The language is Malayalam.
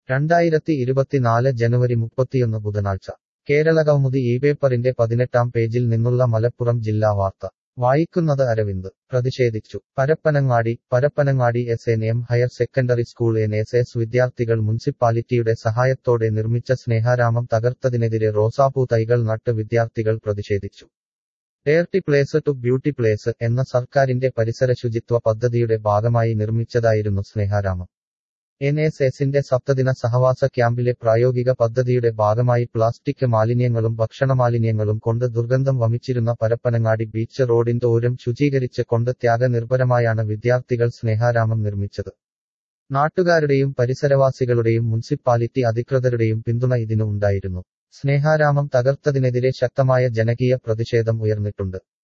രണ്ടായിരത്തി ഇരുപത്തിനാല് ജനുവരി മുപ്പത്തിയൊന്ന് ബുധനാഴ്ച കേരളകൗമുദി ഈ പേപ്പറിന്റെ പതിനെട്ടാം പേജിൽ നിന്നുള്ള മലപ്പുറം ജില്ലാ വാർത്ത വായിക്കുന്നത് അരവിന്ദ് പ്രതിഷേധിച്ചു Parappanangadi Parappanangadi S N M higher secondary school N S S വിദ്യാർത്ഥികൾ മുനിസിപ്പാലിറ്റിയുടെ സഹായത്തോടെ നിർമ്മിച്ച സ്നേഹാരാമം തകർത്തതിനെതിരെ റോസാപ്പൂ തൈകൾ നട്ട് വിദ്യാർത്ഥികൾ പ്രതിഷേധിച്ചു dirty place to beauty place എന്ന സർക്കാരിന്റെ പരിസര ശുചിത്വ പദ്ധതിയുടെ ഭാഗമായി നിർമ്മിച്ചതായിരുന്നു സ്നേഹാരാമം എൻ എസ് എസിന്റെ സപ്തദിന സഹവാസ ക്യാമ്പിലെ പ്രായോഗിക പദ്ധതിയുടെ ഭാഗമായി പ്ലാസ്റ്റിക് മാലിന്യങ്ങളും ഭക്ഷണമാലിന്യങ്ങളും കൊണ്ട് ദുർഗന്ധം വമിച്ചിരുന്ന പരപ്പനങ്ങാടി ബീച്ച് റോഡിന്റെ ഓരം ശുചീകരിച്ച് കൊണ്ട് ത്യാഗനിർഭരമായാണ് വിദ്യാർത്ഥികൾ സ്നേഹാരാമം നിർമ്മിച്ചത് നാട്ടുകാരുടെയും പരിസരവാസികളുടെയും മുനിസിപ്പാലിറ്റി അധികൃതരുടെയും പിന്തുണ ഇതിനു ഉണ്ടായിരുന്നു സ്നേഹാരാമം തകർത്തതിനെതിരെ ശക്തമായ ജനകീയ പ്രതിഷേധം ഉയർന്നിട്ടുണ്ട്